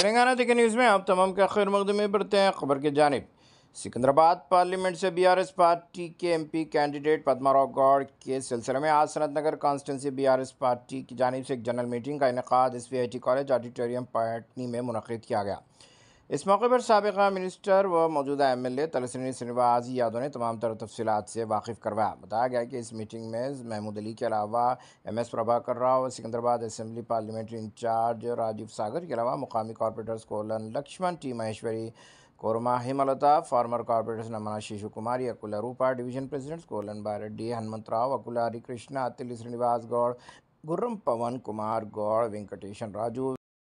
तेलंगाना दिखे न्यूज़ में आप तमाम का खैर मकदमे बढ़ते हैं खबर की जानब सिकंदराबाद पार्लियामेंट से बीआरएस पार्टी के एमपी कैंडिडेट पद्माराव गौड़ के सिलसिले में आज Sanath Nagar constituency BRS party की जानब से एक जनरल मीटिंग का इनका एस कॉलेज ऑडिटोरियम पटनी में मुनद किया गया इस मौके पर सबका मिनिस्टर व मौजूदा M L A Talasani Srinivas Yadav ने तमाम तर तफसीत से वाकिफ़ करवाया बताया गया कि इस मीटिंग में महमूद अली के अलावा M S Prabhakar Rao Secunderabad assembly parliamentary in charge Rajeev Sagar के अलावा मुकामी corporators colon Laxman T Maheshwari Korma Hemalatha former corporators नमना Shishu Kumari Akula Roopa division presidents colon Bareddy Hanumantharao Akula Harikrishna अतिली श्रीनिवास गौड़ गुर्रम पवन कुमार गौड़ वेंकटेशन राजू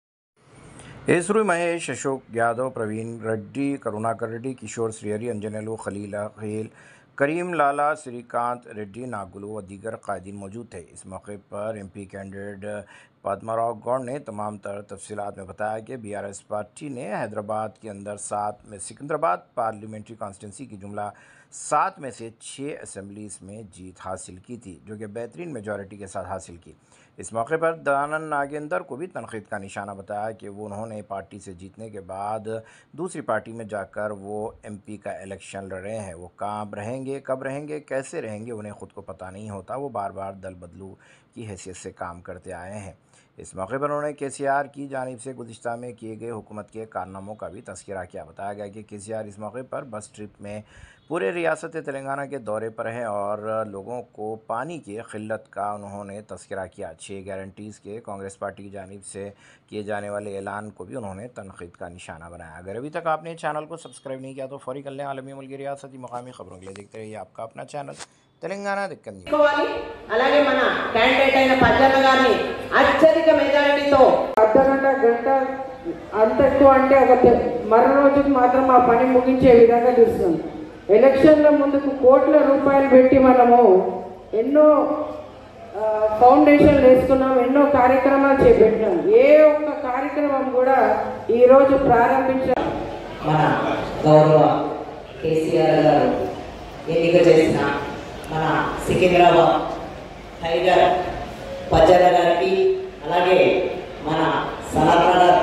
हेसरू महेश अशोक यादव प्रवीण रेड्डी करुणाकर रेड्डी किशोर श्रीहरि अंजनेलू खलील खेल करीम लाला श्रीकांत रेड्डी नागुलू व दीगर कायदीन मौजूद थे इस मौके पर एम पी कैंडिडेट पद्माराव गौड़ ने तमाम तर तफसीत में बताया कि बी आर एस पार्टी ने हैदराबाद के अंदर सात में सिकंदराबाद पार्लियामेंट्री कॉन्स्टिटेंसी की जुमला सात में से छः असम्बलीज़ में जीत हासिल की थी जो कि बेहतरीन मेजॉरिटी के साथ हासिल की इस मौके पर दानन नागेंदर को भी तनकीद का निशाना बताया कि वो उन्होंने पार्टी से जीतने के बाद दूसरी पार्टी में जाकर वो एमपी का इलेक्शन लड़ रहे हैं वो कहाँ रहेंगे कब रहेंगे कैसे रहेंगे उन्हें ख़ुद को पता नहीं होता वो बार बार दल बदलू की हैसियत से काम करते आए हैं इस मौके पर उन्होंने के सी आर की जानब से गुज्त में किए गए हुकूमत के कारनामों का भी तस्करा किया बताया गया कि के सी आर इस मौके पर बस ट्रिप में पूरे रियासत तेलंगाना के दौरे पर हैं और लोगों को पानी की किल्लत का उन्होंने तस्करा किया छः गारंटीज़ के कांग्रेस पार्टी की जानब से किए जाने वाले ऐलान को भी उन्होंने तनखीद का निशाना बनाया अगर अभी तक आपने चैनल को सब्सक्राइब नहीं किया तो फौरी कर लें आलमी मुल्क रियासती मकामी खबरों के लिए देखते रहिए आपका अपना चैनल తెలంగాణ దిక్కని చేసుకోవాలి అలాగే మన క్యాండిడేట్ అయిన పచ్చన్న గారిని అత్యధిక మెజారిటీతో అర్ధగంట గంట అంత ఎక్కువ అంటే ఒక తె- మరో రోజుకి మాత్రం ఆ పని ముగించే విధంగా చూస్తుంది ఎలక్షన్ల ముందుకు కోట్ల రూపాయలు పెట్టి మనము ఎన్నో ఆ, ఫౌండేషన్లు వేసుకున్నాం ఎన్నో కార్యక్రమాలు చేపట్టాం ఏ ఒక్క కార్యక్రమం కూడా ఈరోజు ప్రారంభించ మన గౌరవ కేసీఆర్ గారు ఎన్నిక చేసిన మన సికింద్రాబాద్ టైగర్ పజ్జల గారికి అలాగే మన సనత్ నగర్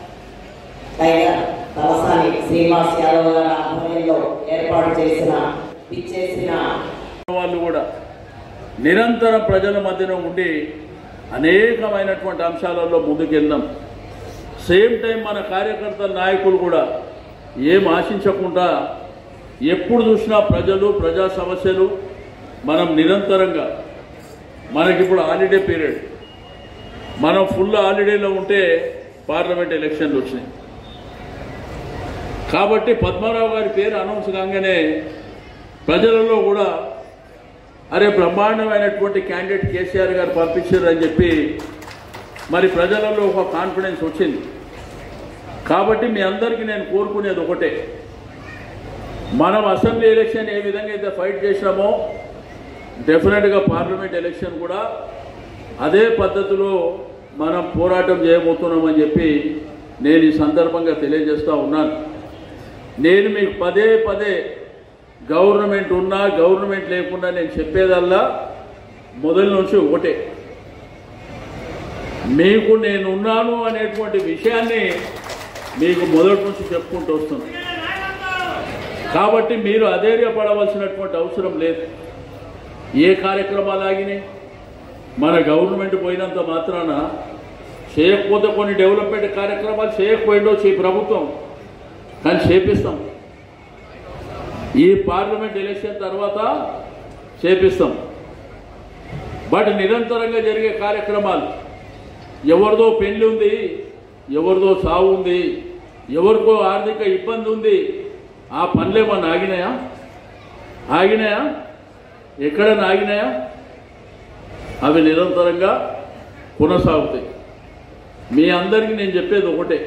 టైగర్ తలసాని శ్రీనివాస్ యాదవ్ గారి ఆధ్వర్యంలో ఏర్పాటు చేసిన ఇచ్చేసిన వాళ్ళు కూడా నిరంతరం ప్రజల మధ్యన ఉండి అనేకమైనటువంటి అంశాలలో ముందుకెళ్దాం సేమ్ టైం మన కార్యకర్తల నాయకులు కూడా ఏం ఆశించకుండా ఎప్పుడు చూసినా ప్రజలు ప్రజా సమస్యలు మనం నిరంతరంగా మనకిప్పుడు హాలిడే పీరియడ్ మనం ఫుల్ హాలిడేలో ఉంటే పార్లమెంట్ ఎలక్షన్లు వచ్చినాయి కాబట్టి పద్మారావు గారి పేరు అనౌన్స్ కాగానే ప్రజలలో కూడా అరే బ్రహ్మాండమైనటువంటి క్యాండిడేట్ కేసీఆర్ గారు పంపించారు అని చెప్పి మరి ప్రజలలో ఒక కాన్ఫిడెన్స్ వచ్చింది కాబట్టి మీ అందరికీ నేను కోరుకునేది ఒకటే మనం అసెంబ్లీ ఎలక్షన్ ఏ విధంగా అయితే ఫైట్ చేసినామో డెఫినెట్గా పార్లమెంట్ ఎలక్షన్ కూడా అదే పద్ధతిలో మనం పోరాటం చేయబోతున్నామని చెప్పి నేను ఈ సందర్భంగా తెలియజేస్తూ ఉన్నాను నేను మీకు పదే పదే గవర్నమెంట్ ఉన్నా గవర్నమెంట్ లేకుండా నేను చెప్పేదల్లా మొదటి నుంచి ఒకటే మీకు నేను ఉన్నాను అనేటువంటి విషయాన్ని మీకు మొదటి నుంచి చెప్పుకుంటూ వస్తున్నాను కాబట్టి మీరు అధైర్యపడవలసినటువంటి అవసరం లేదు ఏ కార్యక్రమాలు ఆగినాయి మన గవర్నమెంట్ పోయినంత మాత్రాన చేయకపోతే కొన్ని డెవలప్మెంట్ కార్యక్రమాలు చేయకపోయిండొచ్చు ఈ ప్రభుత్వం కానీ చేపిస్తాం ఈ పార్లమెంట్ ఎలక్షన్ తర్వాత చేపిస్తాం బట్ నిరంతరంగా జరిగే కార్యక్రమాలు ఎవరిదో పెళ్లి ఉంది ఎవరిదో సావు ఉంది ఎవరికో ఆర్థిక ఇబ్బంది ఉంది ఆ పనులేమన్నా ఆగినాయా ఆగినాయా ఎక్కడైనా ఆగినాయా అవి నిరంతరంగా కొనసాగుతాయి మీ అందరికీ నేను చెప్పేది ఒకటే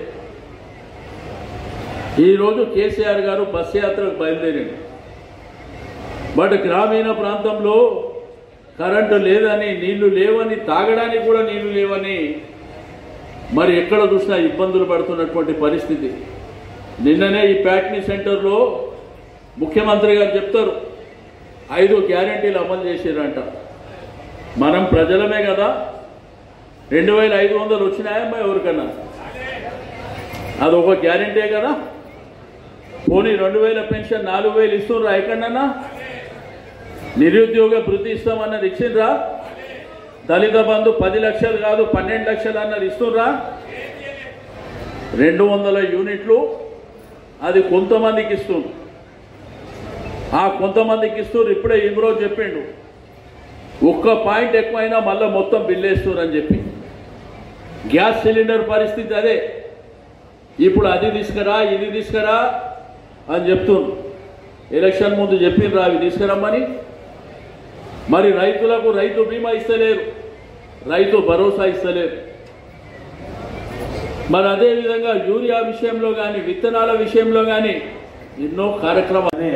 ఈరోజు కేసీఆర్ గారు బస్ యాత్రకు బయలుదేరింది బట్ గ్రామీణ ప్రాంతంలో కరెంటు లేదని నీళ్లు లేవని తాగడానికి కూడా నీళ్లు లేవని మరి ఎక్కడ చూసినా ఇబ్బందులు పడుతున్నటువంటి పరిస్థితి నిన్ననే ఈ ప్యాట్నీ సెంటర్లో ముఖ్యమంత్రి గారు చెప్తారు ఐదు గ్యారంటీలు అమలు చేసారంట మనం ప్రజలమే కదా రెండు వేల ఐదు వందలు వచ్చినాయమ్మా ఎవరికన్నా అదొక గ్యారెంటీ కదా పోనీ రెండు వేల పెన్షన్ నాలుగు వేలు ఇస్తుండ్రా ఎక్కడన్నా నిరుద్యోగ భృతి ఇస్తామన్నది ఇచ్చిండ్రా దళిత బంధు పది లక్షలు కాదు పన్నెండు లక్షలు అన్నది ఇస్తుండ్రా రెండు వందల యూనిట్లు అది కొంతమందికి ఇస్తుంది ఆ కొంతమందికి ఇస్తున్నారు ఇప్పుడే ఇంద్రో చెప్పిండు ఒక్క పాయింట్ ఎక్కువైనా మళ్ళీ మొత్తం బిల్లేస్తున్నారు అని చెప్పి గ్యాస్ సిలిండర్ పరిస్థితి అదే ఇప్పుడు అది తీసుకురా ఇది తీసుకురా అని చెప్తున్నారు ఎలక్షన్ ముందు చెప్పిండ్రు అవి తీసుకురమ్మని మరి రైతులకు రైతు బీమా ఇస్తలేరు రైతు భరోసా ఇస్తలేరు మరి అదే విధంగా యూరియా విషయంలో కానీ విత్తనాల విషయంలో కానీ ఎన్నో కార్యక్రమాలు అనే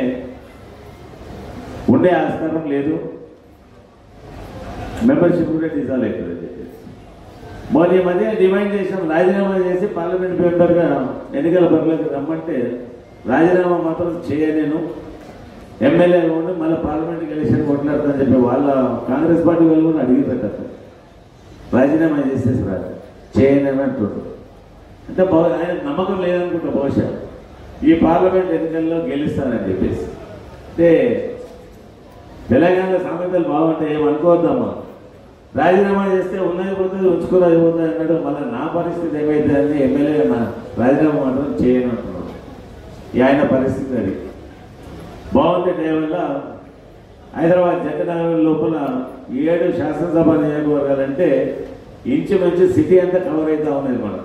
ఉండే ఆస్కారం లేదు మెంబర్షిప్ కూడా డిజాల్వ్ అవుతుంది చెప్పేసి మరి ఈ మధ్య డిమాండ్ చేసాం రాజీనామా చేసి పార్లమెంట్ మెంబర్గా ఎన్నికల బరిలోకి రమ్మంటే రాజీనామా మాత్రం చేయలేను ఎమ్మెల్యేగా ఉండి మళ్ళీ పార్లమెంట్కి ఎలక్షన్ కొట్లాడతానని చెప్పి వాళ్ళ కాంగ్రెస్ పార్టీ వాళ్ళు కూడా అడిగి పెట్టారు రాజీనామా చేసేసి రాదు చేయలేని అంటుండ్రు అంటే బహు- ఆయన నమ్మకం లేదనుకుంటా బహుశా ఈ పార్లమెంట్ ఎన్నికల్లో గెలుస్తానని చెప్పేసి అంటే తెలంగాణ సామెతలు బాగుంటాయి ఏమనుకోవద్దమ్మా రాజీనామా చేస్తే ఉన్నది పోతుంది ఉంచుకున్నది పోతుంది అన్నాడు మళ్ళీ నా పరిస్థితి ఏమైతే అని ఎమ్మెల్యే నా రాజీనామా మాత్రం చేయను అంటున్నాడు ఈ ఆయన పరిస్థితి అది బాగుంది వల్ల హైదరాబాద్ జగనగరం లోపల ఏడు శాసనసభ నియోజకవర్గాలంటే ఇంచుమించు సిటీ అంతా కవర్ అవుతా ఉన్నది మనం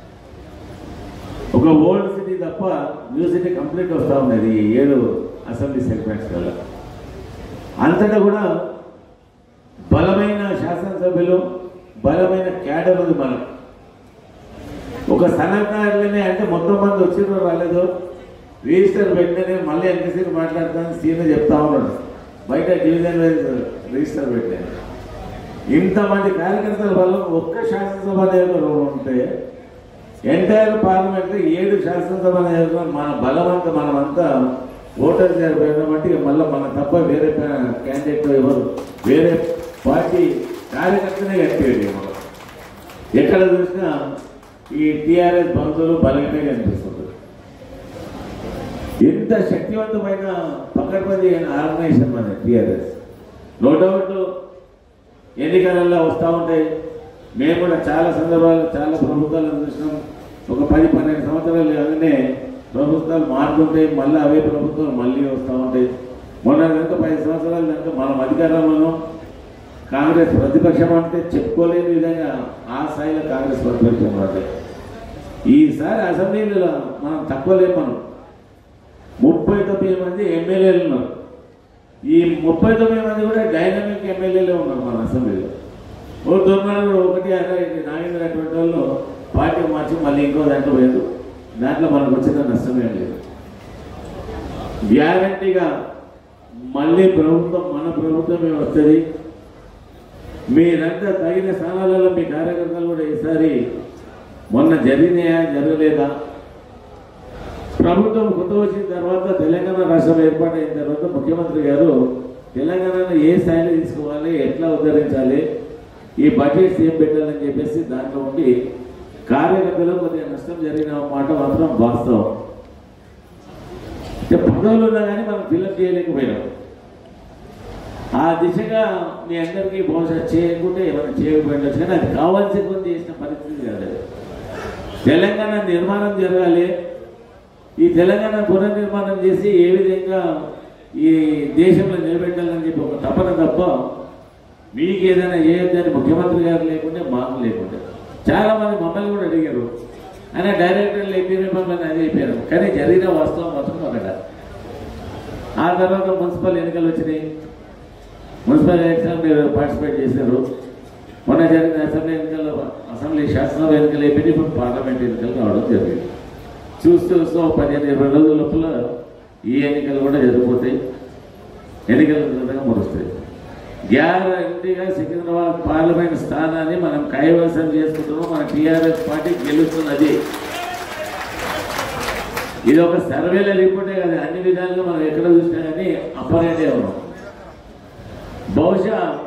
ఒక ఓల్డ్ సిటీ తప్ప న్యూ సిటీ కంప్లీట్ వస్తూ ఉన్నది ఈ ఏడు అసెంబ్లీ సెగ్మెంట్స్ వల్ల అంతటా కూడా బలమైన శాసనసభ్యులు బలమైన క్యాడర్ ఉంది మనకు ఒక సన్నకారులనే అంటే మొత్తం మంది వచ్చిందో రాలేదో రిజిస్టర్ పెట్టినే మళ్ళీ ఎంతసేపు మాట్లాడతాను సీన్ చెప్తా ఉన్నాడు బయట డివిజన్ వైజ్ రిజిస్టర్ పెట్టాను ఇంతమంది కార్యకర్తల వల్ల ఒక్క శాసనసభ నియోజకవర్గం ఉంటే ఎంటైర్ పార్లమెంట్ ఏడు శాసనసభ నియోజకవర్గం మన బలమంతా మనమంతా ఓటర్ చేరిపోయినామంటే ఇక మళ్ళీ మన తప్ప వేరే క్యాండిడేట్ ఎవరు వేరే పార్టీ కార్యకర్తనే కట్టేది మనం ఎక్కడ చూసినా ఈ టీఆర్ఎస్ బంధువులు బలంగానే కనిపిస్తుంది ఎంత శక్తివంతమైన పకడ్బందీ అయిన ఆర్గనైజేషన్ మన టీఆర్ఎస్ నో డౌట్ ఎన్నికలలో వస్తూ ఉంటాయి మేము కూడా చాలా సందర్భాలు చాలా ప్రభుత్వాలను చూసినాం ఒక పది పన్నెండు సంవత్సరాలు కాగానే ప్రభుత్వాలు మారుతుంటాయి మళ్ళీ అవే ప్రభుత్వాలు మళ్ళీ వస్తూ ఉంటాయి మొన్న కనుక పది సంవత్సరాల కనుక మనం అధికారంలోనూ కాంగ్రెస్ ప్రతిపక్షం అంటే చెప్పుకోలేని విధంగా ఆ స్థాయిలో కాంగ్రెస్ ప్రతిపక్షం రాలేదు ఈసారి అసెంబ్లీలో మనం తక్కువ లేము మనం ముప్పై తొమ్మిది మంది ఎమ్మెల్యేలు ఉన్నారు ఈ ముప్పై తొమ్మిది మంది కూడా డైనమిక్ ఎమ్మెల్యేలే ఉన్నారు మన అసెంబ్లీలో ఓ దుర్మార్గుడు ఒకటి అలా నాగేంద్ర అటువంటి వాళ్ళు పార్టీ మార్చి మళ్ళీ ఇంకో దాంట్లో పోయారు దాంట్లో మనకు వచ్చిన నష్టం ఏం లేదు గ్యారంటీగా మళ్ళీ ప్రభుత్వం మన ప్రభుత్వమే వస్తుంది మీరంతా తగిన స్థానాలలో మీ కార్యకర్తలు కూడా ఈసారి మొన్న జరిగినాయా జరగలేదా ప్రభుత్వం కొత్త వచ్చిన తర్వాత తెలంగాణ రాష్ట్రం ఏర్పాటైన తర్వాత ముఖ్యమంత్రి గారు తెలంగాణను ఏ స్థాయిలో తీసుకోవాలి ఎట్లా ఉద్ధరించాలి ఈ బడ్జెట్స్ ఏం పెట్టాలని చెప్పేసి దాంట్లో ఉండి కార్యకర్తలు కొద్దిగా నష్టం జరిగిన మాట మాత్రం వాస్తవం అంటే పదవులు ఉన్నా కానీ మనం ఫిల్అప్ చేయలేకపోయినాం ఆ దిశగా మీ అందరికీ బహుశా చేయకుంటే ఏమైనా చేయకపోయిండొచ్చు కానీ అది కావాల్సి కొంత చేసిన పరిస్థితి కాదు అది. తెలంగాణ నిర్మాణం జరగాలి ఈ తెలంగాణ పునర్నిర్మాణం చేసి ఏ విధంగా ఈ దేశంలో నిలబెట్టాలని చెప్పి ఒక తపన తప్ప మీకు ఏదైనా చేయొద్దని ముఖ్యమంత్రి గారు లేకుంటే మాకు లేకుంటే చాలా మంది మమ్మల్ని కూడా అడిగారు ఆయన డైరెక్టర్లు అయిపోయిన మమ్మల్ని అది అయిపోయారు కానీ జరిగిన వాస్తవం మాత్రం ఒకట ఆ తర్వాత మున్సిపల్ ఎన్నికలు వచ్చినాయి మున్సిపల్ ఎలక్షన్ మీరు పార్టిసిపేట్ చేశారు మొన్న జరిగిన అసెంబ్లీ ఎన్నికల్లో అసెంబ్లీ శాసనసభ ఎన్నికలు అయిపోయి ఇప్పుడు పార్లమెంట్ ఎన్నికలు రావడం జరిగింది చూస్తూ చూస్తూ ఒక పదిహేను ఇరవై రోజుల లోపల ఈ ఎన్నికలు కూడా జరిగిపోతాయి ఎన్నికలు విధంగా మురుస్తాయి గ్యారంటీగా సికింద్రాబాద్ పార్లమెంట్ స్థానాన్ని మనం కైవసం చేసుకుంటున్నాం మన టీఆర్ఎస్ పార్టీ గెలుస్తున్నది ఇది ఒక సర్వేల రిపోర్టే కదా అన్ని విధాలుగా మనం ఎక్కడ చూసినా కానీ అప్పరేటే ఉన్నాం బహుశా